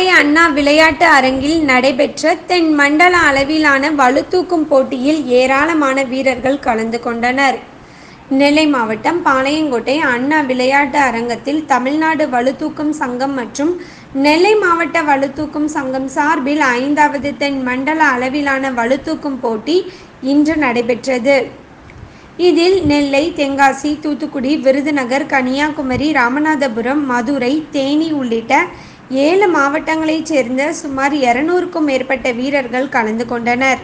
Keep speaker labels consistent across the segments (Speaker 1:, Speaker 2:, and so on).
Speaker 1: பாளை அண்ணா விளையாட்டு அரங்கில் நடைபெற்ற தென் மண்டல அளவிலான வலுதூக்கும் போட்டியில் ஏராளமான வீரர்கள் கலந்து கொண்டனர் நெல்லை மாவட்டம் பாளையங்கோட்டை அண்ணா விளையாட்டு அரங்கத்தில் தமிழ்நாடு வலுதூக்கும் சங்கம் மற்றும் நெல்லை மாவட்ட வலுதூக்கும் சங்கம் சார்பில் ஐந்தாவது தென் மண்டல அளவிலான வலுதூக்கும் போட்டி இன்று நடைபெற்றது இதில் நெல்லை தென்காசி தூத்துக்குடி விருதுநகர் கன்னியாகுமரி ராமநாதபுரம் மதுரை தேனி உள்ளிட்ட ஏழு மாவட்டங்களைச் சேர்ந்த சுமார் இருநூறுக்கும் மேற்பட்ட வீரர்கள் கலந்து கொண்டனர்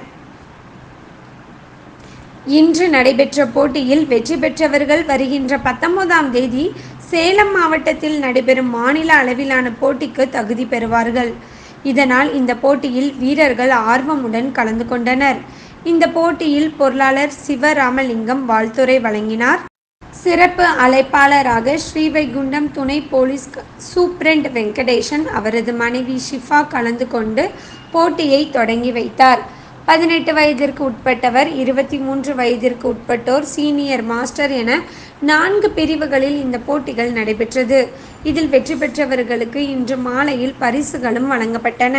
Speaker 1: இன்று நடைபெற்ற போட்டியில் வெற்றி பெற்றவர்கள் வருகின்ற பத்தொன்பதாம் தேதி சேலம் மாவட்டத்தில் நடைபெறும் மாநில அளவிலான போட்டிக்கு தகுதி பெறுவார்கள் இதனால் இந்த போட்டியில் வீரர்கள் ஆர்வமுடன் கலந்து கொண்டனர் இந்த போட்டியில் பொருளாளர் சிவராமலிங்கம் வாழ்த்துரை வழங்கினார் சிறப்பு அழைப்பாளராக ஸ்ரீவைகுண்டம் துணை போலீஸ் க- சூப்ரண்ட் வெங்கடேசன் அவரது மனைவி ஷிஃபா கலந்து கொண்டு போட்டியை தொடங்கி வைத்தார் பதினெட்டு வயதிற்கு உட்பட்டவர் இருபத்தி மூன்று வயதிற்கு உட்பட்டோர் சீனியர் மாஸ்டர் என நான்கு பிரிவுகளில் இந்த போட்டிகள் நடைபெற்றது இதில் வெற்றி பெற்றவர்களுக்கு இன்று மாலையில் பரிசுகளும் வழங்கப்பட்டன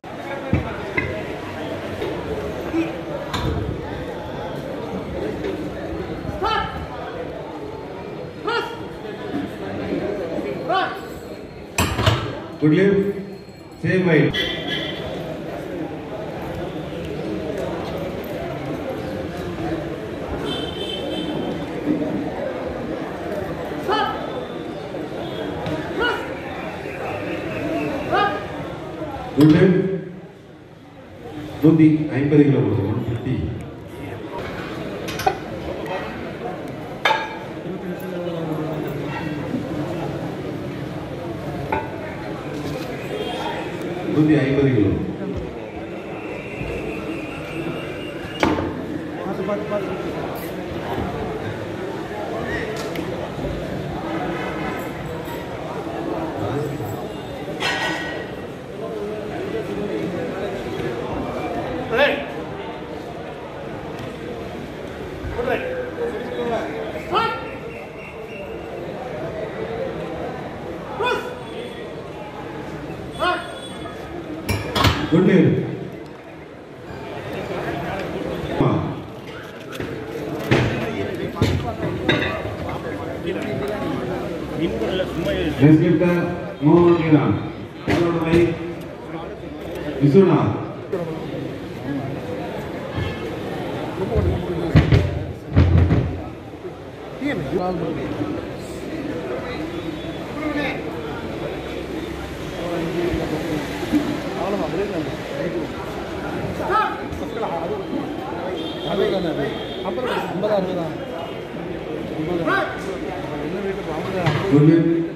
Speaker 2: Good live, same weight. Good live. நூத்தி ஐம்பது கிலோ கொடுத்து ஒன் ஃபிஃப்டி நூத்தி ஐம்பது கிலோ குட் live. ஆ. Next lifter, Mohammad Iran. Followed by Vishwanath. Good live.